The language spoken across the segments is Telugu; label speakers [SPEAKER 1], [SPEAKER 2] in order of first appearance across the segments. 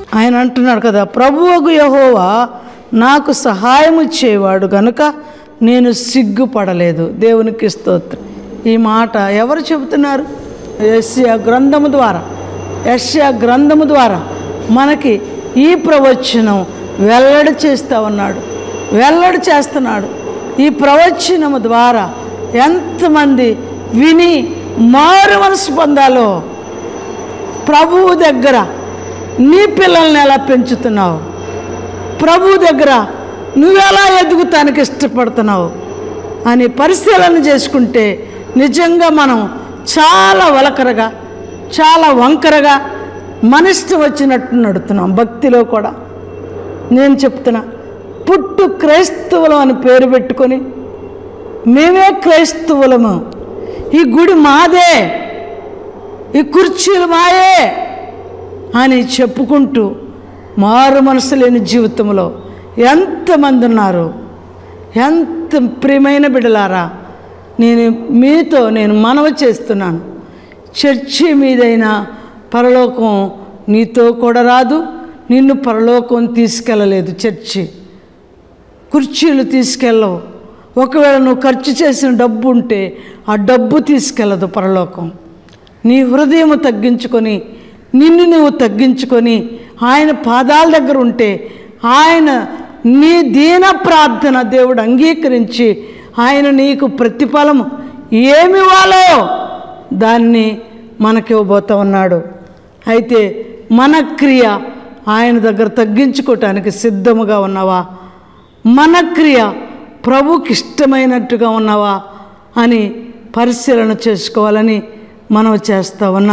[SPEAKER 1] ఆయన అంటున్నాడు కదా ప్రభువుకు యహోవా నాకు సహాయము చేయవాడు గనుక నేను సిగ్గుపడలేదు దేవునికి స్తోత్రం ఈ మాట ఎవరు చెబుతున్నారు యశ్యా గ్రంథము ద్వారా యశ్యా గ్రంథము ద్వారా మనకి ఈ ప్రవచనం వెల్లడి చేస్తూ ఉన్నాడు వెల్లడి చేస్తున్నాడు ఈ ప్రవచనము ద్వారా ఎంతమంది విని మారు మనసు పొందాలో ప్రభువు దగ్గర నీ పిల్లల్ని ఎలా పెంచుతున్నావు ప్రభువు దగ్గర నువ్వెలా ఎదుగుతానికి ఇష్టపడుతున్నావు అని పరిశీలన చేసుకుంటే నిజంగా మనం చాలా వలకరగా చాలా వంకరగా మన ఇష్టం వచ్చినట్టు నడుతున్నాం భక్తిలో కూడా నేను చెప్తున్నా పుట్టు క్రైస్తవులం అని పేరు పెట్టుకొని మేమే క్రైస్తవులము ఈ గుడి మాదే ఈ కుర్చీలు మాయే అని చెప్పుకుంటూ మారు మనసు లేని జీవితంలో ఎంతమంది ఉన్నారు ఎంత ప్రియమైన బిడలారా నేను మీతో నేను మనవి చేస్తున్నాను చర్చి మీదైనా పరలోకం నీతో కూడా రాదు నిన్ను పరలోకం తీసుకెళ్ళలేదు చర్చి కుర్చీలు తీసుకెళ్ళవు ఒకవేళ నువ్వు ఖర్చు చేసిన డబ్బు ఉంటే ఆ డబ్బు తీసుకెళ్ళదు పరలోకం నీ హృదయం తగ్గించుకొని నిన్ను నువ్వు తగ్గించుకొని ఆయన పాదాల దగ్గర ఉంటే ఆయన నీ దీన ప్రార్థన దేవుడు అంగీకరించి ఆయన నీకు ప్రతిఫలం ఏమి ఇవ్వాలో దాన్ని మనకి ఇవ్వబోతా ఉన్నాడు అయితే మన క్రియ ఆయన దగ్గర తగ్గించుకోవటానికి సిద్ధముగా ఉన్నావా మన క్రియ ప్రభుకి ఇష్టమైనట్టుగా ఉన్నావా అని పరిశీలన చేసుకోవాలని మనం చేస్తా ఉన్నా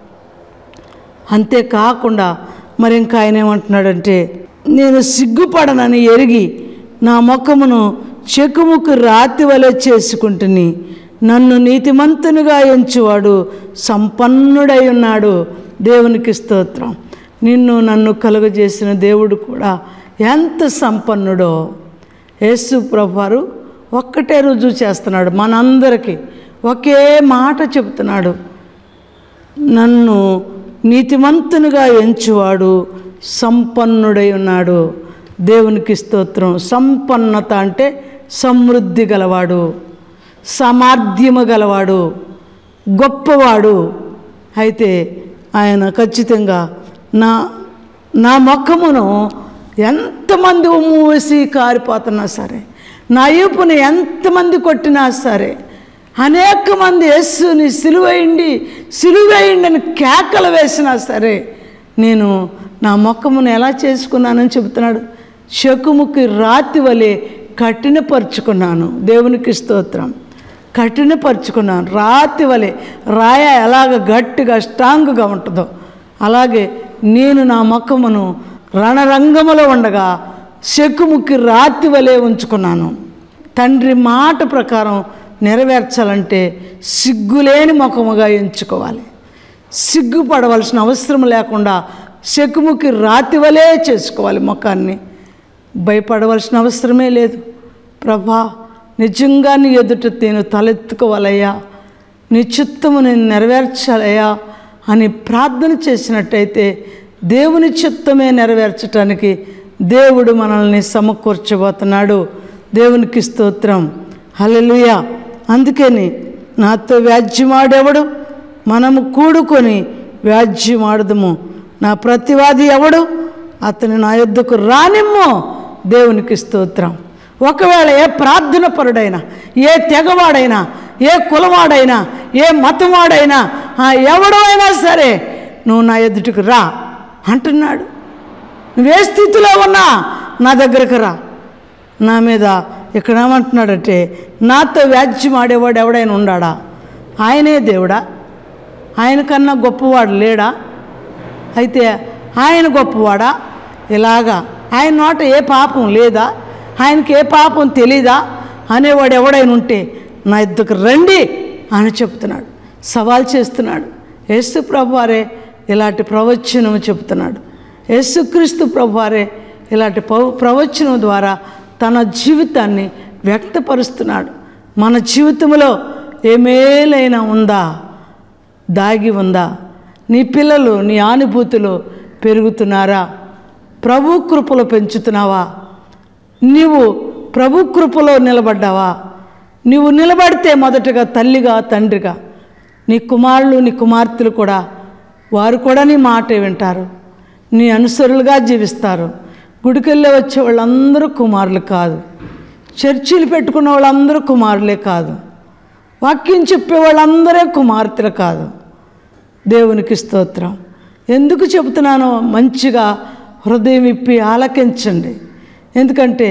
[SPEAKER 1] అంతేకాకుండా మరి ఇంకా ఆయన ఏమంటున్నాడంటే నేను సిగ్గుపడనని ఎరిగి నా ముఖమును చెకుముకు రాతి వలె చేసుకుంటుని నన్ను నీతిమంతునిగా ఎంచువాడు సంపన్నుడై ఉన్నాడు దేవునికి స్తోత్రం నిన్ను నన్ను కలుగజేసిన దేవుడు కూడా ఎంత సంపన్నుడో యేసు ప్రభువారు ఒక్కటే రుజువు చేస్తున్నాడు మనందరికీ ఒకే మాట చెబుతున్నాడు నన్ను నీతిమంతునిగా ఎంచువాడు సంపన్నుడై ఉన్నాడు దేవునికి స్తోత్రం సంపన్నత అంటే సమృద్ధి గలవాడు సామర్థ్యము గలవాడు గొప్పవాడు అయితే ఆయన ఖచ్చితంగా నా నా ముఖమును ఎంతమంది ఉమ్ము వేసి కారిపోతున్నా సరే నా ఈపుని ఎంతమంది కొట్టినా సరే అనేక మంది యేసుని సిలువేయండి సిలువేయండి అని కేకలు వేసినా సరే నేను నా మొక్కమును ఎలా చేసుకున్నానని చెబుతున్నాడు శకుముకి రాతి వలె కఠినపరుచుకున్నాను దేవునికి స్తోత్రం కఠినపరుచుకున్నాను రాతి వలె రాయ ఎలాగ గట్టిగా స్ట్రాంగ్గా ఉంటుందో అలాగే నేను నా మొక్కమును రణరంగములో ఉండగా శకుముకి రాతి వలె ఉంచుకున్నాను తండ్రి మాట ప్రకారం నెరవేర్చాలంటే సిగ్గులేని ముఖముగా ఎంచుకోవాలి సిగ్గుపడవలసిన అవసరం లేకుండా శకుముకి రాతి వలె చేసుకోవాలి ముఖాన్ని భయపడవలసిన అవసరమే లేదు ప్రభా నిజంగా నీ ఎదుట నేను తలెత్తుకోవాలయ్యా నీ చిత్తము నేను నెరవేర్చాలయ్యా అని ప్రార్థన చేసినట్టయితే దేవుని చిత్తమే నెరవేర్చటానికి దేవుడు మనల్ని సమకూర్చబోతున్నాడు దేవునికి స్తోత్రం హల్లెలూయా అందుకని నాతో వ్యాజ్యమాడెవడు మనము కూడుకొని వ్యాజ్యమాడదము నా ప్రతివాది ఎవడు అతని నా యొద్దకు రానిమ్మో దేవునికి స్తోత్రం ఒకవేళ ఏ ప్రార్థన పరుడైనా ఏ తెగవాడైనా ఏ కులవాడైనా ఏ మతవాడైనా ఆ ఎవడో అయినా సరే నువ్వు నా ఎదుటికి రా అంటున్నాడు నువ్వే స్థితిలో ఉన్నా నా దగ్గరకు రా నా మీద ఇక్కడ ఏమంటున్నాడంటే నాతో వ్యాజ్యం ఆడేవాడు ఎవడైనా ఉండాడా ఆయనే దేవుడా ఆయన కన్నా గొప్పవాడు లేడా అయితే ఆయన గొప్పవాడా ఇలాగా ఆయన నోట ఏ పాపం లేదా ఆయనకి ఏ పాపం తెలీదా అనేవాడు ఎవడైనా ఉంటే నా ఇద్దరికి రండి అని చెప్తున్నాడు సవాల్ చేస్తున్నాడు యేసు ప్రభువారే ఇలాంటి ప్రవచనం చెప్తున్నాడు యేసుక్రీస్తు ప్రభువారే ఇలాంటి పవ- ప్రవచనం ద్వారా తన జీవితాన్ని వ్యక్తపరుస్తున్నాడు మన జీవితంలో ఏ మేలైనా ఉందా దాగి ఉందా నీ పిల్లలు నీ అనుభూతిలో పెరుగుతున్నారా ప్రభు కృపలో పెంచుతున్నావా నీవు ప్రభు కృపలో నిలబడ్డావా నీవు నిలబడితే మొదటగా తల్లిగా తండ్రిగా నీ కుమారులు నీ కుమార్తెలు కూడా వారు కూడా నీ మాట వింటారు నీ అనుసరులుగా జీవిస్తారు గుడికెళ్ళి వచ్చే వాళ్ళందరూ కుమారులు కాదు చర్చిలు పెట్టుకున్న వాళ్ళందరూ కుమారులే కాదు వాక్యం చెప్పే వాళ్ళందరే కుమార్తెలు కాదు దేవునికి స్తోత్రం ఎందుకు చెబుతున్నానో మంచిగా హృదయం ఇప్పి ఆలకించండి ఎందుకంటే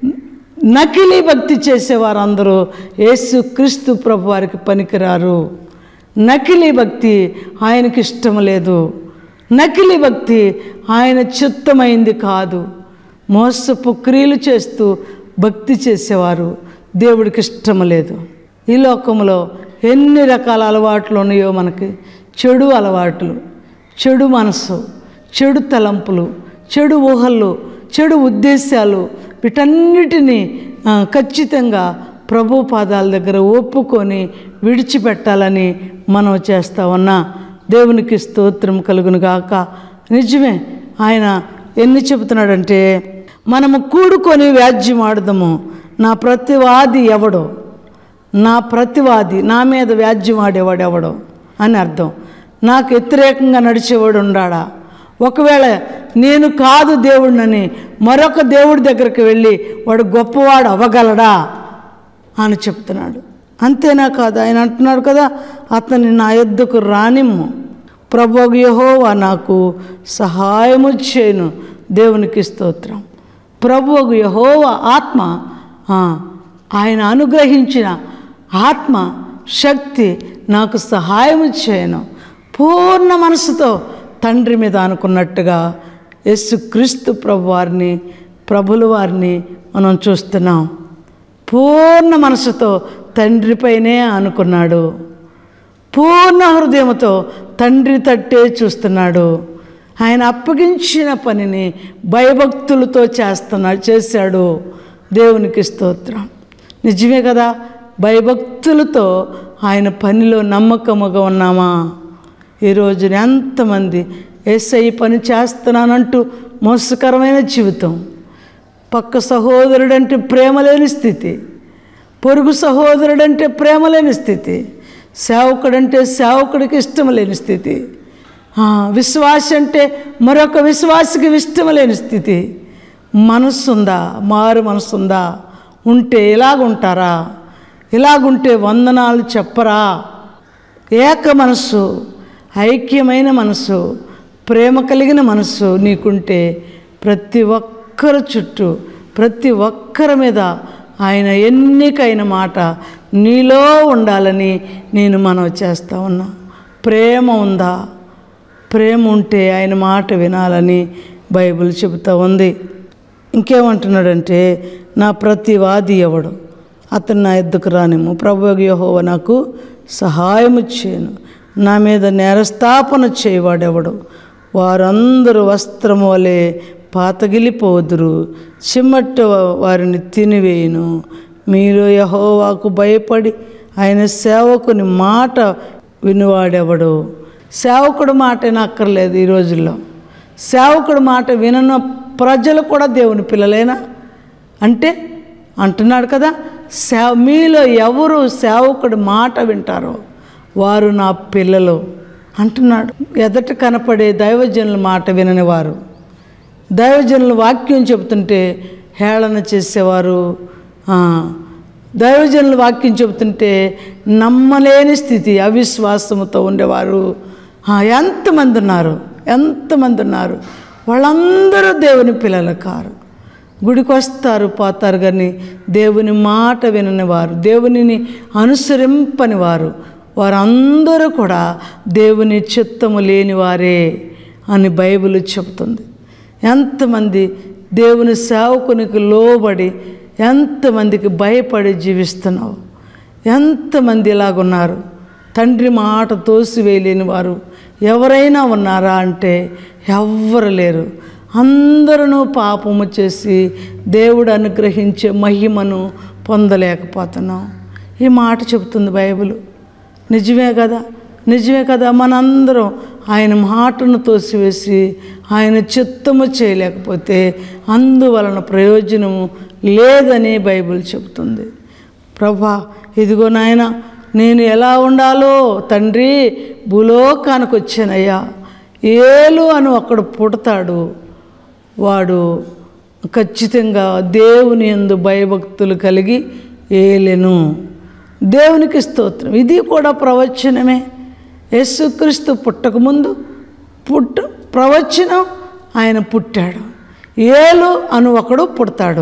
[SPEAKER 1] నకిలీ భక్తి చేసేవారందరూ యేసు క్రీస్తు ప్రభు వారికి పనికిరారు నకిలీ భక్తి ఆయనకి ఇష్టం లేదు నకిలీ భక్తి ఆయన చిత్తమైంది కాదు మోసపు క్రియలు చేస్తూ భక్తి చేసేవారు దేవుడికి ఇష్టం లేదు ఈ లోకంలో ఎన్ని రకాల అలవాట్లు ఉన్నాయో మనకి చెడు అలవాట్లు చెడు మనసు చెడు తలంపులు చెడు ఊహలు చెడు ఉద్దేశాలు వీటన్నిటినీ ఆ, ఖచ్చితంగా ప్రభు పాదాల దగ్గర ఒప్పుకొని విడిచిపెట్టాలని మనం చేస్తా ఉన్నా దేవునికి స్తోత్రం కలుగును గాక నిజమే ఆయన ఎన్ని చెబుతున్నాడంటే మనము కూడుకొని వ్యాజ్యం ఆడదాము నా ప్రతివాది ఎవడో నా ప్రతివాది నా మీద వ్యాజ్యం ఆడేవాడు ఎవడో అని అర్థం నాకు వ్యతిరేకంగా నడిచేవాడు ఉండాడా ఒకవేళ నేను కాదు దేవుడినని మరొక దేవుడి దగ్గరికి వెళ్ళి వాడు గొప్పవాడు అవ్వగలడా అని చెప్తున్నాడు అంతేనా కాదు ఆయన అంటున్నాడు కదా అతన్ని నా యొద్దకు రానిమ్ము ప్రభు యెహోవా నాకు సహాయము చేయను దేవునికి స్తోత్రం ప్రభువు యెహోవా ఆత్మ ఆ, ఆయన అనుగ్రహించిన ఆత్మ శక్తి నాకు సహాయం చేయను పూర్ణ మనసుతో తండ్రి మీద అనుకున్నట్టుగా యేసుక్రీస్తు ప్రభు వారిని ప్రభుల వారిని మనం చూస్తున్నాం పూర్ణ మనసుతో తండ్రిపైనే అనుకున్నాడు పూర్ణ హృదయంతో తండ్రి తట్టే చూస్తున్నాడు ఆయన అప్పగించిన పనిని భయభక్తులతో చేస్తున్నాడు చేశాడు దేవునికి స్తోత్రం నిజమే కదా భయభక్తులతో ఆయన పనిలో నమ్మకముగా ఉన్నామా ఈరోజు ఎంతమంది ఏసై పని చేస్తున్నానంటూ మోసకరమైన జీవితం పక్క సహోదరుడంటే ప్రేమ లేని స్థితి పొరుగు సహోదరుడంటే ప్రేమ లేని స్థితి సేవకుడంటే సేవకుడికి ఇష్టం లేని స్థితి ఆ, విశ్వాసి అంటే మరొక విశ్వాసికి ఇష్టం లేని స్థితి మనస్సుందా మారు మనసుందా ఉంటే ఇలాగుంటారా ఇలాగుంటే వందనాలు చెప్పరా ఏక మనస్సు ఐక్యమైన మనసు ప్రేమ కలిగిన మనసు నీకుంటే ప్రతి ఒక్కరి చుట్టూ ప్రతి ఒక్కరి మీద ఆయన ఎన్నికైన మాట నీలో ఉండాలని నేను మనవి చేస్తా ఉన్నా ప్రేమ ఉందా ప్రేమ ఉంటే ఆయన మాట వినాలని బైబిల్ చెబుతూ ఉంది ఇంకేమంటున్నాడంటే నా ప్రతివాది ఎవడు అతను నా ఎద్దుకు రానిము ప్రభు యెహోవా నాకు సహాయము చేయను నా మీద నేరస్థాపన చేయవాడెవడు వారందరూ వస్త్రము వలె పాతగిలిపోదురు చిమ్మట్ట వారిని తినివేయును మీరు యహోవాకు భయపడి ఆయన సేవకుని మాట వినువాడెవడు సేవకుడు మాట వినక్కర్లేదు ఈ రోజుల్లో సేవకుడు మాట వినన ప్రజలు కూడా దేవుని పిల్లలేనా అంటే అంటున్నాడు కదా సేవ మీలో ఎవరు సేవకుడి మాట వింటారో వారు నా పిల్లలు అంటున్నాడు ఎదట కనపడే దైవజనుల మాట వినని వారు దైవజనుల వాక్యం చెబుతుంటే హేళన చేసేవారు ఆ, దైవజనుల వాక్యం చెబుతుంటే నమ్మలేని స్థితి అవిశ్వాసముతో ఉండేవారు ఆ, ఎంతమంది ఉన్నారు ఎంతమంది ఉన్నారు వాళ్ళందరూ దేవుని పిల్లలు కారు గుడికి వస్తారు పోతారు కానీ దేవుని మాట వినని వారు దేవునిని అనుసరింపని వారు వారందరూ కూడా దేవుని చిత్తము లేని వారే అని బైబిల్ చెబుతుంది ఎంతమంది దేవుని సేవకునికి లోబడి ఎంతమందికి భయపడి జీవిస్తున్నావు ఎంతమంది ఇలాగున్నారు తండ్రి మాట తోసివేయలేని వారు ఎవరైనా ఉన్నారా అంటే ఎవ్వరు లేరు అందరూ పాపము చేసి దేవుడు అనుగ్రహించే మహిమను పొందలేకపోతున్నాం ఈ మాట చెబుతుంది బైబిల్ నిజమే కదా నిజమే కదా మనందరం ఆయన మాటను తోసివేసి ఆయన చిత్తము చేయలేకపోతే అందువలన ప్రయోజనము లేదని బైబిల్ చెబుతుంది ప్రభా ఇదిగో నాయన నేను ఎలా ఉండాలో తండ్రి భూలోకానికి వచ్చానయ్యా ఏలు అని ఒకడు పుడతాడు వాడు ఖచ్చితంగా దేవుని యందు భయభక్తులు కలిగి ఏలెను దేవునికి స్తోత్రం ఇది కూడా ప్రవచనమే యేసుక్రీస్తు పుట్టకముందు పుట్టు ప్రవచనం ఆయన పుట్టాడు ఏలు అని ఒకడు పుడతాడు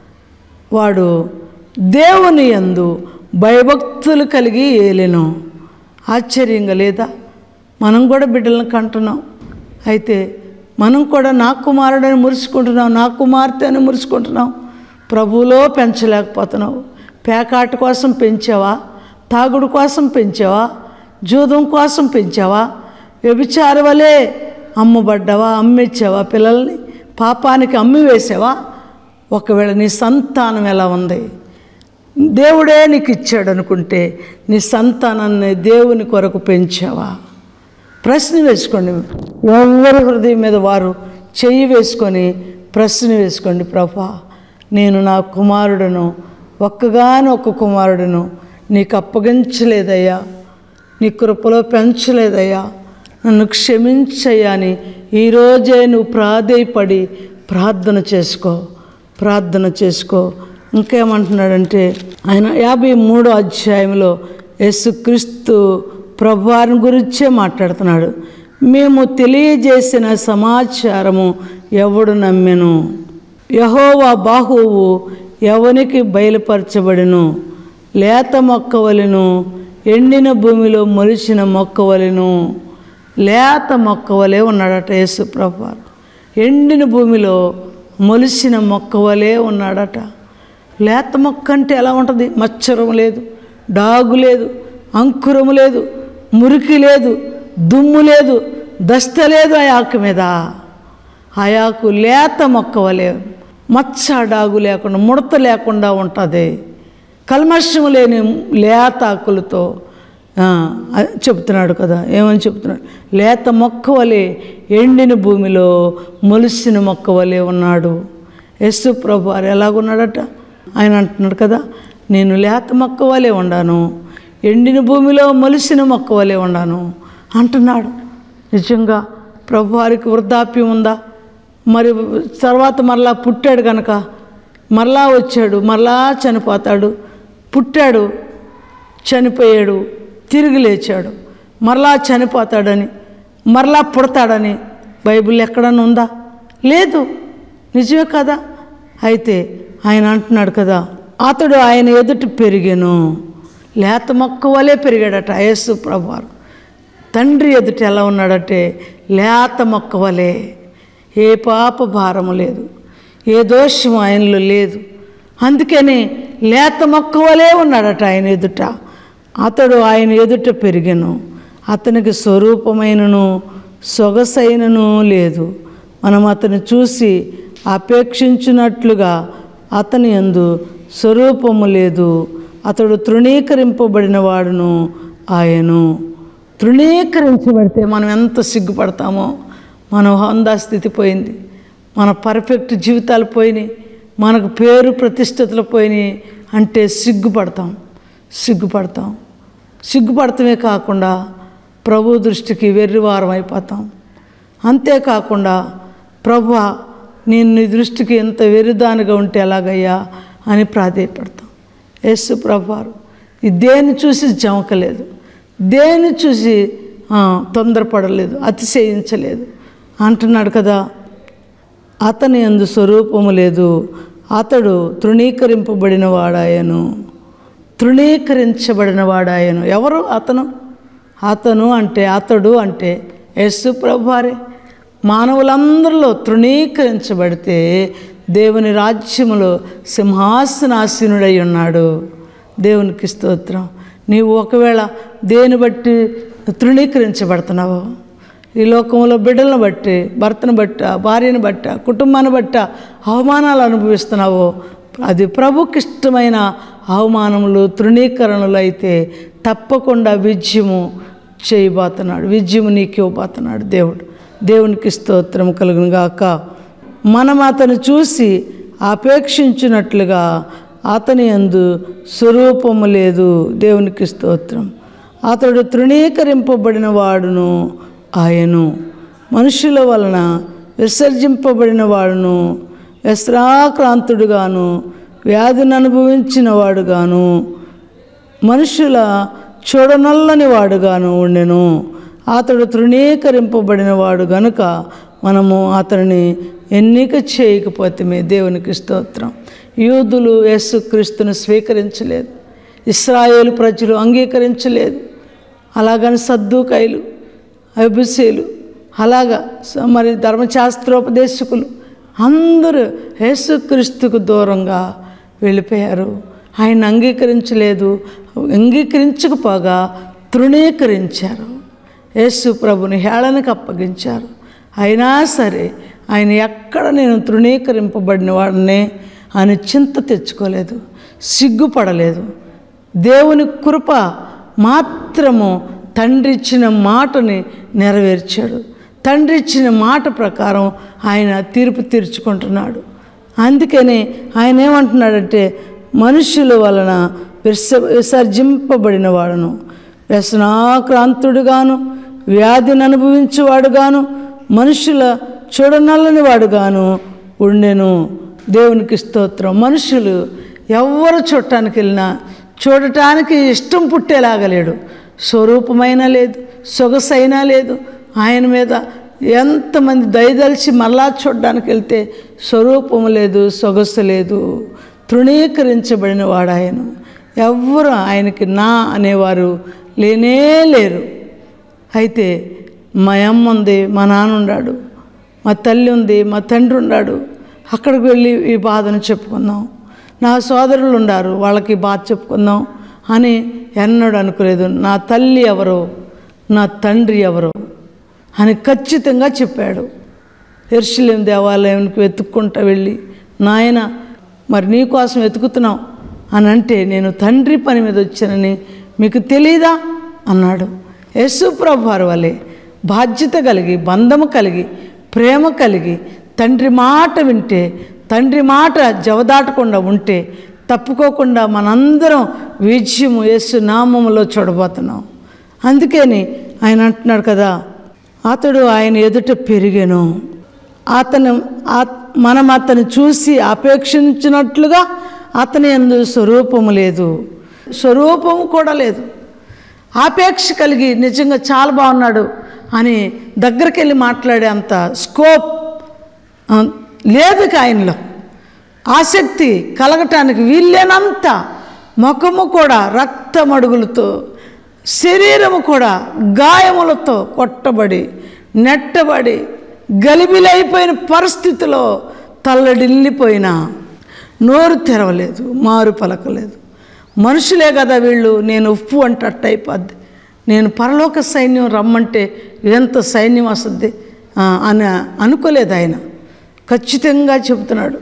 [SPEAKER 1] వాడు దేవుని యందు భయభక్తులు కలిగి ఏలెను ఆశ్చర్యంగా లేదా మనం కూడా బిడ్డలను కంటున్నాం అయితే మనం కూడా నా కుమారుడని మురుసుకుంటున్నాం నా కుమార్తె అని మురుసుకుంటున్నాం ప్రభువులో పెంచలేకపోతున్నావు పేకాట కోసం పెంచావా తాగుడు కోసం పెంచావా జూదం కోసం పెంచావా వ్యభిచార వలె అమ్మబడ్డావా అమ్మిచ్చావా పిల్లల్ని పాపానికి అమ్మి వేసావా ఒకవేళ నీ సంతానం ఎలా ఉంది దేవుడే నీకు ఇచ్చాడు అనుకుంటే నీ సంతానాన్ని దేవుని కొరకు పెంచావా ప్రశ్న వేసుకోండి ఎవరి హృదయం మీద వారు చెయ్యి వేసుకొని ప్రశ్న వేసుకోండి ప్రభా నేను నా కుమారుడును ఒక్కగాని ఒక్క కుమారుడును నీకు అప్పగించలేదయ్యా నీ కృపలో పెంచలేదయ్యా నన్ను క్షమించయ్యా అని ఈరోజే నువ్వు ప్రాధేయపడి ప్రార్థన చేసుకో ప్రార్థన చేసుకో ఇంకేమంటున్నాడంటే ఆయన యాభై మూడో అధ్యాయంలో యేసుక్రీస్తు ప్రభువారిని గురించే మాట్లాడుతున్నాడు మేము తెలియజేసిన సమాచారము ఎవడు నమ్మెను యహోవా బాహువు ఎవనికి బయలుపరచబడిను లేత మొక్కవలెను ఎండిన భూమిలో మొలిచిన మొక్కవలెను లేత మొక్కవలే ఉన్నాడట యేసు ప్రభువారు ఎండిన భూమిలో మొలిసిన మొక్కవలే ఉన్నాడట లేత మొక్క అంటే ఎలా ఉంటుంది మచ్చరం లేదు డాగు లేదు అంకురము లేదు మురికి లేదు దుమ్ము లేదు దస్త లేదు ఆ ఆకు మీద ఆ ఆకు లేత మొక్క వలె మచ్చ డాగు లేకుండా ముడత లేకుండా ఉంటుంది కల్మషం లేని లేత ఆకులతో ఆ, అది చెప్తున్నాడు కదా ఏమని చెప్తున్నాడు లేత మొక్క వలె ఎండిన భూమిలో మొలిసిన మొక్క వలె ఉన్నాడు యస్సు ప్రభు వారు ఎలాగున్నాడట ఆయన అంటున్నాడు కదా నేను లేత మొక్క వలె ఉండాను ఎండిన భూమిలో మొలిసిన మొక్క వలె ఉండాను అంటున్నాడు నిజంగా ప్రభు వారికి వృద్ధాప్యం ఉందా మరి తర్వాత మరలా పుట్టాడు కనుక మరలా వచ్చాడు మరలా చనిపోతాడు పుట్టాడు చనిపోయాడు తిరిగి లేచాడు మరలా చనిపోతాడని మరలా పుడతాడని బైబిల్ ఎక్కడన్నా ఉందా లేదు నిజమే కదా అయితే ఆయన అంటున్నాడు కదా అతడు ఆయన ఎదుట పెరిగాను లేత మొక్క వలె పెరిగాడట యేసు ప్రభువారు తండ్రి ఎదుట ఎలా ఉన్నాడంటే లేత మొక్క వలె ఏ పాప భారము లేదు ఏ దోషము ఆయనలో లేదు అందుకని లేత మొక్క వలె ఉన్నాడట ఆయన ఎదుట అతడు ఆయన ఎదుట పెరిగను అతనికి స్వరూపమైనను సొగసైనను లేదు మనం అతను చూసి అపేక్షించినట్లుగా అతని యందు స్వరూపము లేదు అతడు తృణీకరింపబడిన వాడును ఆయను తృణీకరించబడితే మనం ఎంత సిగ్గుపడతామో మన హోందా స్థితి పోయింది మన పర్ఫెక్ట్ జీవితాలు పోయినాయి మనకు పేరు ప్రతిష్టతలు పోయినాయి అంటే సిగ్గుపడతాం సిగ్గుపడతాం సిగ్గుపడటమే కాకుండా ప్రభు దృష్టికి వెర్రివారం అయిపోతాం అంతేకాకుండా ప్రభు నేను నీ దృష్టికి ఎంత వెర్రిదానిగా ఉంటే ఎలాగయ్యా అని ప్రాధేయపడతాం యేసు ప్రభువారు ఈ దేన్ని చూసి జమకలేదు దేన్ని చూసి ఆ, తొందరపడలేదు అతిశయించలేదు అంటున్నాడు కదా అతని అందు స్వరూపము లేదు అతడు తృణీకరింపబడిన వాడాయను తృణీకరించబడిన వాడాయను ఎవరు అతను అతను అంటే అతడు అంటే యేసు ప్రభువారే మానవులందరిలో తృణీకరించబడితే దేవుని రాజ్యములో సింహాసనాసీనుడై ఉన్నాడు దేవునికి స్తోత్రం నీవు ఒకవేళ దేని బట్టి తృణీకరించబడుతున్నావు ఈ లోకంలో బిడ్డలను బట్టి భర్తను బట్ట భార్యను బట్ట కుటుంబాన్ని బట్ట అవమానాలు అనుభవిస్తున్నావో అది ప్రభుకి ఇష్టమైన అవమానములు తృణీకరణలు అయితే తప్పకుండా విజయము చేయబోతున్నాడు విజయం నీకు ఇవ్వబోతున్నాడు దేవుడు దేవునికి స్తోత్రం కలుగును గాక మనం అతను చూసి అపేక్షించినట్లుగా అతని యందు స్వరూపము లేదు దేవునికి స్తోత్రం అతడు తృణీకరింపబడిన వాడును ఆయను మనుషుల వలన విసర్జింపబడిన వాడును వ్యసరాక్రాంతుడుగాను వ్యాధిని అనుభవించిన వాడుగాను మనుషుల చూడనల్లని వాడుగాను ఉండెను అతడు తృణీకరింపబడిన వాడు గనుక మనము అతనిని ఎన్నిక చేయకపోతే దేవునికి స్తోత్రం యూదులు యేసుక్రీస్తును స్వీకరించలేదు ఇస్రాయేలు ప్రజలు అంగీకరించలేదు అలాగని సద్దుకైలు అభిషేలు అలాగా స- మరి ధర్మశాస్త్రోపదేశకులు అందరూ యేసుక్రీస్తుకు దూరంగా వెళ్ళిపోయారు ఆయన అంగీకరించలేదు అంగీకరించకపోగా తృణీకరించారు యేసు ప్రభుని హేళనకు అప్పగించారు అయినా సరే ఆయన ఎక్కడ నేను తృణీకరింపబడిన వాడిని ఆయన చింత తెచ్చుకోలేదు సిగ్గుపడలేదు దేవుని కృప మాత్రము తండ్రి ఇచ్చిన మాటని నెరవేర్చాడు తండ్రి ఇచ్చిన మాట ప్రకారం ఆయన తీర్పు తీర్చుకుంటున్నాడు అందుకని ఆయన ఏమంటున్నాడంటే మనుషుల వలన విస విసర్జింపబడిన వాడును వ్యసనాక్రాంతుడుగాను వ్యాధిని అనుభవించేవాడుగాను మనుషుల చూడనల్లని వాడుగాను ఉండెను దేవునికి స్తోత్రం మనుషులు ఎవరు చూడటానికి వెళ్ళినా చూడటానికి ఇష్టం పుట్టేలాగలేడు స్వరూపమైనా లేదు సొగసైనా లేదు ఆయన మీద ఎంతమంది దయదలిచి మళ్ళా చూడడానికి వెళ్తే స్వరూపము లేదు సొగసు లేదు తృణీకరించబడిన వాడు ఆయన ఎవ్వరు ఆయనకి నా అనేవారు లేనే లేరు అయితే మా అమ్మ ఉంది మా నాన్న ఉన్నాడు మా తల్లి ఉంది మా తండ్రి ఉన్నాడు అక్కడికి వెళ్ళి ఈ బాధను చెప్పుకుందాం నా సోదరులు ఉన్నారు వాళ్ళకి ఈ బాధ చెప్పుకుందాం అని ఎన్నడూ అనుకోలేదు నా తల్లి ఎవరో నా తండ్రి ఎవరో అని ఖచ్చితంగా చెప్పాడు ఎర్షలేం దేవాలయానికి వెతుక్కుంటా వెళ్ళి నాయన మరి నీ కోసం వెతుకుతున్నావు అని అంటే నేను తండ్రి పని మీద వచ్చానని మీకు తెలీదా అన్నాడు యేసు ప్రభు వారి వలె బాధ్యత కలిగి బంధము కలిగి ప్రేమ కలిగి తండ్రి మాట వింటే తండ్రి మాట జవదాటకుండా ఉంటే తప్పుకోకుండా మనందరం విజయము యేసు నామములో చూడబోతున్నాం అందుకని ఆయన అంటున్నాడు కదా అతడు ఆయన ఎదుట పెరిగాను అతను ఆ- మనం అతను చూసి అపేక్షించినట్లుగా అతని ఎందు స్వరూపము లేదు స్వరూపము కూడా లేదు ఆపేక్ష కలిగి నిజంగా చాలా బాగున్నాడు అని దగ్గరికి వెళ్ళి మాట్లాడే అంత స్కోప్ ఆ, లేదు ఇక ఆయనలో ఆసక్తి కలగటానికి వీల్లేనంత ముఖము కూడా రక్తమడుగులతో శరీరము కూడా గాయములతో కొట్టబడి నెట్టబడి గలిబిలైపోయిన పరిస్థితిలో తల్లడిల్లిపోయిన నోరు తెరవలేదు మారు పలకలేదు మనుషులే కదా వీళ్ళు నేను ఉప్పు అంటే అట్ట అయిపోద్ది నేను పరలోక సైన్యం రమ్మంటే ఎంత సైన్యం వస్తుంది ఆ, అని అనుకోలేదు ఆయన ఖచ్చితంగా చెబుతున్నాడు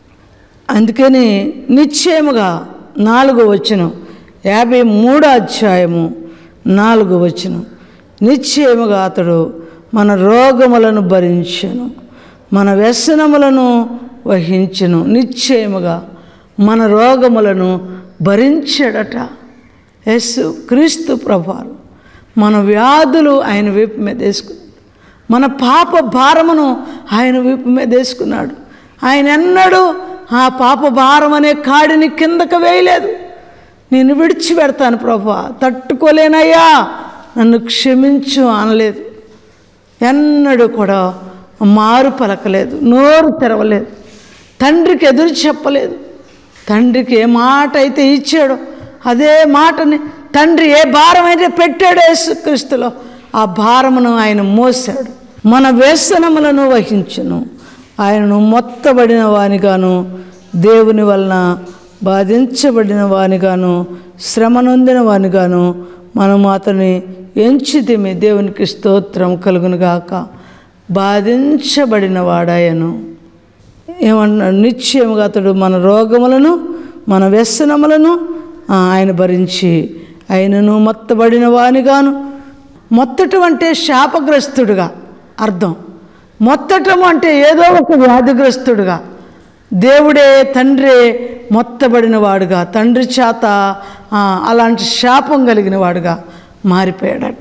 [SPEAKER 1] అందుకని నిశ్చయముగా నాలుగో వచనం యాభై మూడో అధ్యాయము నాలుగో వచనం నిశ్చయముగా అతడు మన రోగములను భరించెను మన వ్యసనములను వహించెను నిశ్చయముగా మన రోగములను భరించాడట యేసు క్రీస్తు ప్రభారు మన వ్యాధులు ఆయన వీపు మీద వేసుకున్నాడు మన పాప భారమును ఆయన వీపు మీద వేసుకున్నాడు ఆయన ఎన్నడూ ఆ పాప భారం అనే కాడిని కిందకు వేయలేదు నేను విడిచిపెడతాను ప్రభా తట్టుకోలేనయ్యా నన్ను క్షమించు అనలేదు ఎన్నడూ కూడా మారు పలకలేదు నోరు తెరవలేదు తండ్రికి ఎదురు చెప్పలేదు తండ్రికి ఏ మాట అయితే ఇచ్చాడో అదే మాటని తండ్రి ఏ భారం అయితే పెట్టాడో యేసుక్రీస్తులో ఆ భారమును ఆయన మోసాడు మన వ్యసనములను వహించును ఆయనను మొత్తబడిన వానిగాను దేవుని వలన బాధించబడిన వానిగాను శ్రమ నొందిన వానిగాను మనము అతని ఎంచితిమి దేవునికి స్తోత్రం కలుగునుగాక బాధించబడిన వాడాయను ఏమంటున్నాడు నిశ్చయముగా అతడు మన రోగములను మన వ్యసనములను ఆ, ఆయన భరించి ఆయనను మొత్తబడిన వానిగాను మొత్తటం అంటే శాపగ్రస్తుడుగా అర్థం మొత్తటం అంటే ఏదో ఒక వ్యాధిగ్రస్తుడుగా దేవుడే తండ్రే మొత్తబడిన వాడుగా తండ్రి చేత ఆ, అలాంటి శాపం కలిగిన వాడుగా మారిపోయాడట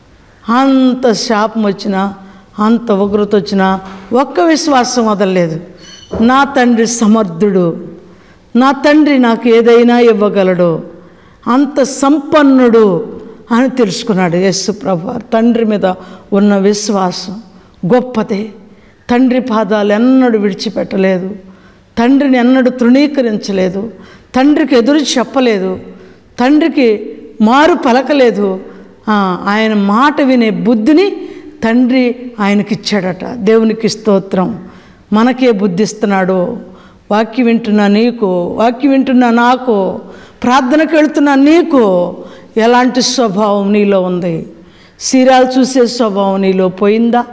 [SPEAKER 1] అంత శాపం వచ్చినా అంత ఉగ్రత వచ్చినా ఒక్క విశ్వాసం వదలలేదు నా తండ్రి సమర్థుడు నా తండ్రి నాకు ఏదైనా ఇవ్వగలడు అంత సంపన్నుడు అని తెలుసుకున్నాడు యేసు ప్రభు తండ్రి మీద ఉన్న విశ్వాసం గొప్పదే తండ్రి పాదాలు ఎన్నడూ విడిచిపెట్టలేదు తండ్రిని ఎన్నడూ తృణీకరించలేదు తండ్రికి ఎదురు చెప్పలేదు తండ్రికి మారు పలకలేదు ఆ, ఆయన మాట వినే బుద్ధిని తండ్రి ఆయనకిచ్చాడట దేవునికి స్తోత్రం మనకే బుద్ధి ఇస్తున్నాడు వాక్యం వింటున్నా నీకు వాక్యం వింటున్నా నాకు ప్రార్థనకు వెళ్తున్నా నీకు ఎలాంటి స్వభావం నీలో ఉంది సీరియల్ చూసే స్వభావం నీలో పోయిందా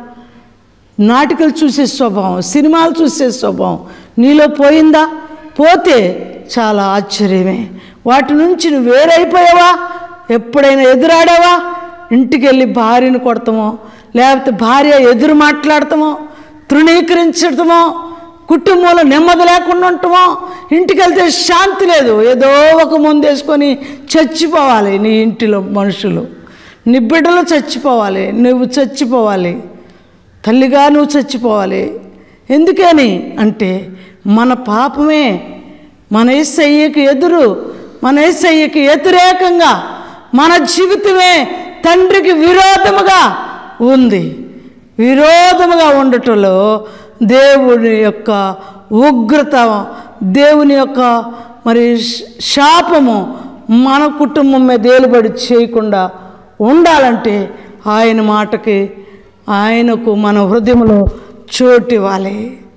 [SPEAKER 1] నాటికలు చూసే స్వభావం సినిమాలు చూసే స్వభావం నీలో పోయిందా పోతే చాలా ఆశ్చర్యమే వాటి నుంచి నువ్వు వేరైపోయావా ఎప్పుడైనా ఎదురాడావా ఇంటికి వెళ్ళి భార్యను కొడతామో లేకపోతే భార్య ఎదురు మాట్లాడతామో తృణీకరించడమో కుటుంబంలో నెమ్మది లేకుండా ఉంటామో ఇంటికి వెళ్తే శాంతి లేదు ఏదో ఒక ముందు వేసుకొని చచ్చిపోవాలి నీ ఇంటిలో మనుషులు నీ బిడ్డలు చచ్చిపోవాలి నువ్వు చచ్చిపోవాలి తల్లిగా నువ్వు చచ్చిపోవాలి ఎందుకని అంటే మన పాపమే మన ఏసయ్యకి ఎదురు మన ఏసయ్యకి వ్యతిరేకంగా మన జీవితమే తండ్రికి విరోధముగా ఉంది విరోధముగా ఉండటంలో దేవుని యొక్క ఉగ్రత దేవుని యొక్క మరి శ- శాపము మన కుటుంబం మీద ఏలుబడి చేయకుండా ఉండాలంటే ఆయన మాటకి ఆయనకు మన హృదయంలో చోటు ఇవ్వాలి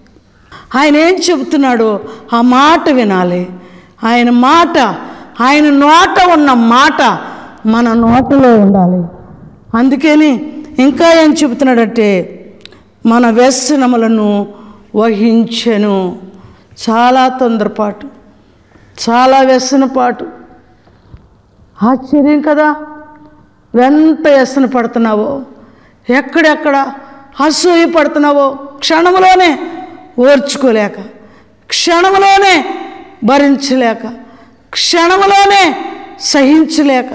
[SPEAKER 1] ఆయన ఏం చెబుతున్నాడో ఆ మాట వినాలి ఆయన మాట ఆయన నోట ఉన్న మాట మన నోటలో ఉండాలి అందుకని ఇంకా ఏం చెబుతున్నాడంటే మన వ్యసనములను వహించెను చాలా తొందరపాటు చాలా వ్యసనపాటు ఆశ్చర్యం కదా ఎంత వ్యసన పడుతున్నావో ఎక్కడెక్కడ అసూయ పడుతున్నావో క్షణంలోనే ఓర్చుకోలేక క్షణంలోనే భరించలేక క్షణంలోనే సహించలేక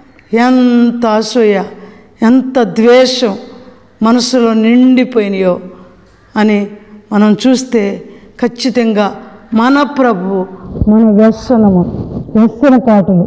[SPEAKER 1] ఎంత అసూయ ఎంత ద్వేషం మనసులో నిండిపోయినాయో అని మనం చూస్తే ఖచ్చితంగా మన ప్రభు మన వ్యసనము వ్యసన కాటులు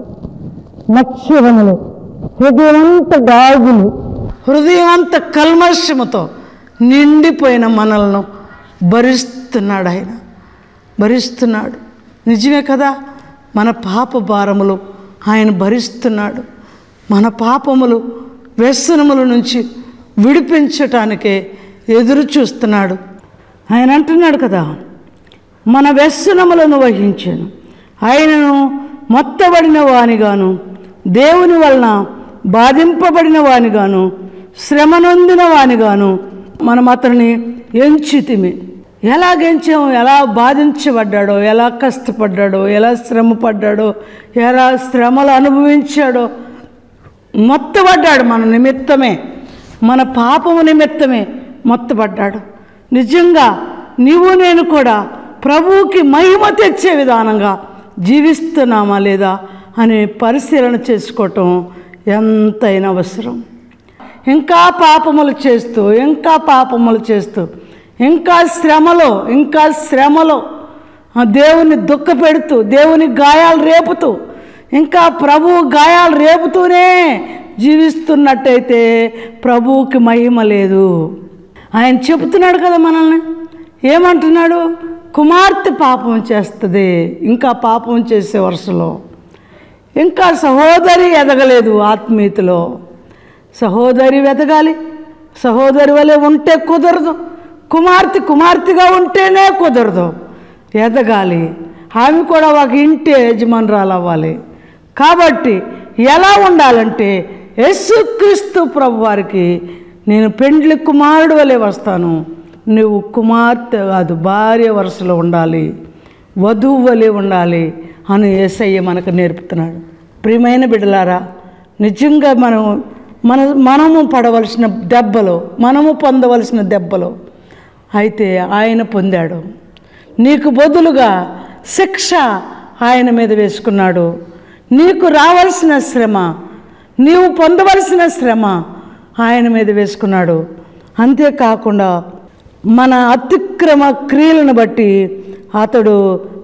[SPEAKER 1] నక్షరములు హృదయమంత గాజులు హృదయమంత కల్మషముతో నిండిపోయిన మనలను భరిస్తున్నాడు ఆయన భరిస్తున్నాడు నిజమే కదా మన పాప భారములు ఆయన భరిస్తున్నాడు మన పాపములు వ్యసనముల నుంచి విడిపించటానికే ఎదురు చూస్తున్నాడు ఆయన అంటున్నాడు కదా మన వ్యసనములను వహించాను ఆయనను మొత్తబడిన వానిగాను దేవుని వలన బాధింపబడిన వానిగాను శ్రమ నొందిన వానిగాను మనం అతన్ని ఎంచితిమి ఎలాగెంచాము ఎలా బాధించబడ్డాడో ఎలా కష్టపడ్డాడో ఎలా శ్రమ పడ్డాడో ఎలా శ్రమలు అనుభవించాడో మొత్తపడ్డాడు మన నిమిత్తమే మన పాపము నిమిత్తమే మొత్తపడ్డాడు నిజంగా నీవు నేను కూడా ప్రభువుకి మహిమ తెచ్చే విధానంగా జీవిస్తున్నామా లేదా అని పరిశీలన చేసుకోవటం ఎంతైనా అవసరం ఇంకా పాపములు చేస్తూ ఇంకా పాపములు చేస్తూ ఇంకా శ్రమలో ఇంకా శ్రమలో ఆ దేవుని దుఃఖపెడుతూ దేవుని గాయాలు రేపుతూ ఇంకా ప్రభువు గాయాలు రేపుతూనే జీవిస్తున్నట్టయితే ప్రభువుకి మహిమ లేదు ఆయన చెబుతున్నాడు కదా మనల్ని ఏమంటున్నాడు కుమార్తె పాపం చేస్తుంది ఇంకా పాపం చేసే వరుసలో ఇంకా సహోదరి ఎదగలేదు ఆత్మీయతలో సహోదరి ఎదగాలి సహోదరి వలె ఉంటే కుదరదు కుమార్తె కుమార్తెగా ఉంటేనే కుదరదు ఎదగాలి ఆమె కూడా ఒక ఇంటి యజమానురాలు అవ్వాలి కాబట్టి ఎలా ఉండాలంటే యేసుక్రీస్తు ప్రభు వారికి నేను పెండ్లి కుమారుడు వలె వస్తాను నువ్వు కుమార్తె కాదు భార్య వరుసలో ఉండాలి వధువు వలె ఉండాలి అని యేసయ్య మనకు నేర్పుతున్నాడు ప్రియమైన బిడ్డలారా నిజంగా మనం మన మనము పడవలసిన దెబ్బలు మనము పొందవలసిన దెబ్బలు అయితే ఆయన పొందాడు నీకు బదులుగా శిక్ష ఆయన మీద వేసుకున్నాడు నీకు రావాల్సిన శ్రమ నీవు పొందవలసిన శ్రమ ఆయన మీద వేసుకున్నాడు అంతేకాకుండా మన అతిక్రమ క్రియలను బట్టి అతడు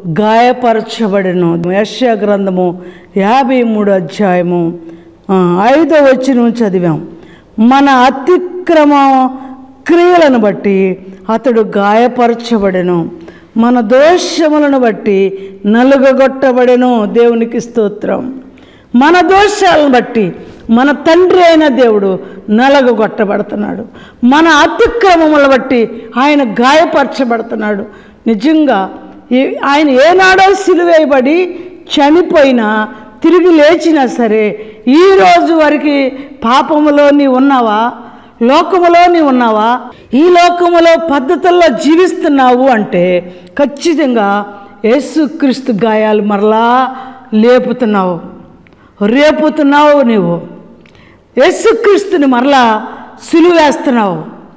[SPEAKER 1] గాయపరచబడను యశ్యా గ్రంథము యాభై మూడు అధ్యాయము ఆ, ఐదో వచ్చిన చదివాం మన అతిక్రమ క్రియలను బట్టి అతడు గాయపరచబడెను మన దోషములను బట్టి నలుగగొట్టబడెను దేవునికి స్తోత్రం మన దోషాలను బట్టి మన తండ్రి అయిన దేవుడు నలగొట్టబడుతున్నాడు మన అతిక్రమముల బట్టి ఆయన గాయపరచబడుతున్నాడు నిజంగా ఈ- ఆయన ఏనాడో సిలువేయబడి చనిపోయినా తిరిగి లేచినా సరే ఈ రోజు వరకు పాపములో నీ ఉన్నావా లోకములో నీ ఉన్నావా ఈ లోకములో పద్ధతుల్లో జీవిస్తున్నావు అంటే ఖచ్చితంగా యేసుక్రీస్తు గాయాలు మరలా లేపుతున్నావు రేపుతున్నావు నీవు యేసుక్రీస్తుని మరలా సిలువేస్తున్నావు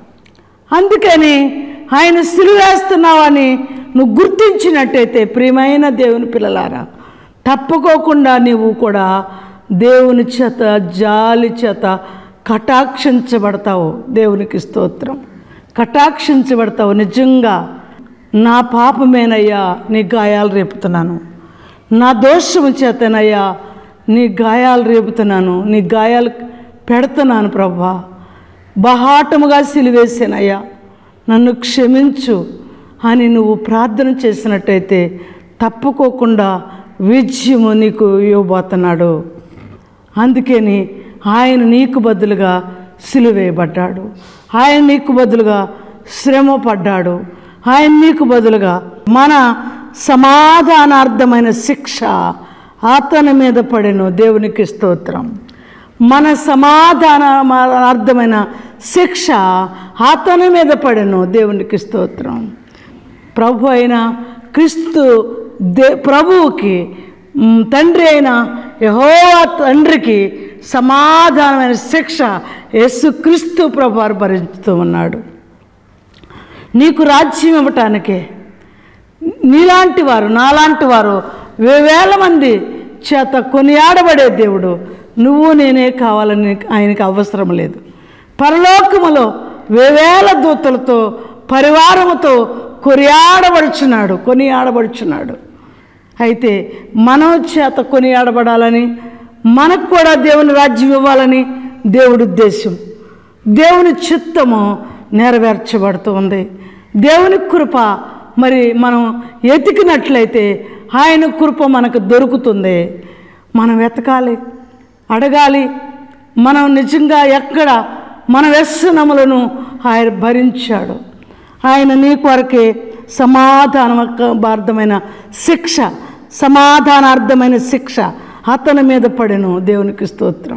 [SPEAKER 1] అందుకని ఆయన సిలువేస్తున్నావని నువ్వు గుర్తించినట్టయితే ప్రియమైన దేవుని పిల్లలారా తప్పుకోకుండా నీవు కూడా దేవుని చేత జాలి చేత కటాక్షించబడతావు దేవునికి స్తోత్రం కటాక్షించబడతావు నిజంగా నా పాపమేనయ్యా నీ గాయాలు రేపుతున్నాను నా దోషము చేతనయ్యా నీ గాయాలు రేపుతున్నాను నీ గాయాలు పెడుతున్నాను ప్రభా బహాటముగా సిలివేసానయ్యా నన్ను క్షమించు అని నువ్వు ప్రార్థన చేసినట్టయితే తప్పుకోకుండా విజయము నీకు ఇవ్వబోతున్నాడు అందుకని ఆయన నీకు బదులుగా సిలువేయబడ్డాడు ఆయన నీకు బదులుగా శ్రమ పడ్డాడు ఆయన నీకు బదులుగా మన సమాధానార్థమైన శిక్ష అతని మీద పడెను దేవునికి స్తోత్రం మన సమాధానార్థమైన శిక్ష అతని మీద పడెను దేవునికి స్తోత్రం ప్రభు అయిన క్రీస్తు దే ప్రభువుకి మ్, తండ్రి అయిన యహోవా తండ్రికి సమాధానమైన శిక్ష యేసుక్రీస్తు ప్రభు వారు భరిస్తూ ఉన్నాడు నీకు రాజ్యం ఇవ్వటానికే నీలాంటి వారు నాలాంటి వారు వేవేల మంది చేత కొనియాడబడే దేవుడు నువ్వు నేనే కావాలని ఆయనకి అవసరం లేదు పరలోకములో వేవేల దూతలతో పరివారముతో కొనియాడబడుచున్నాడు కొనియాడబడుచున్నాడు అయితే మనం చేత కొనియాడబడాలని మనకు కూడా దేవుని రాజ్యం ఇవ్వాలని దేవుడి ఉద్దేశం దేవుని చిత్తము నెరవేర్చబడుతూ ఉంది దేవుని కృప మరి మనం ఎతికినట్లయితే ఆయన కృప మనకు దొరుకుతుంది మనం వెతకాలి అడగాలి మనం నిజంగా ఎక్కడ మన వ్యసనములను ఆయన భరించాడు ఆయన నీ కొరకే సమాధానర్థమైన శిక్ష సమాధానార్థమైన శిక్ష అతని మీద పడెను దేవునికి స్తోత్రం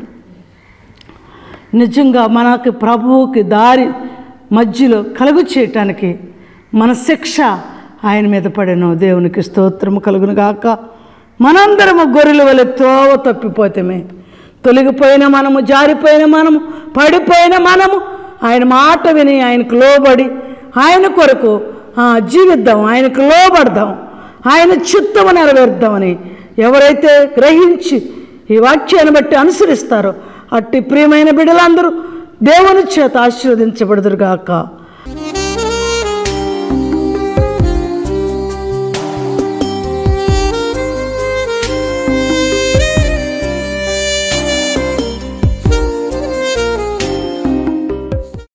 [SPEAKER 1] నిజంగా మనకి ప్రభువుకి దారి మధ్యలో కలుగు చేయటానికి మన శిక్ష ఆయన మీద పడెను దేవునికి స్తోత్రము కలుగును గాక మనందరము గొర్రెల వలె త్రోవ తప్పిపోతామే తొలగిపోయిన మనము జారిపోయిన మనము పడిపోయిన మనము ఆయన మాట విని ఆయనకు లోబడి ఆయన కొరకు ఆ, జీవిద్దాం ఆయనకు లోబడదాం ఆయన చిత్తము నెరవేర్దామని ఎవరైతే గ్రహించి ఈ వాక్యాన్ని బట్టి అనుసరిస్తారో అట్టి ప్రియమైన బిడ్డలందరూ దేవుని చేత ఆశీర్వదించబడుదురుగాక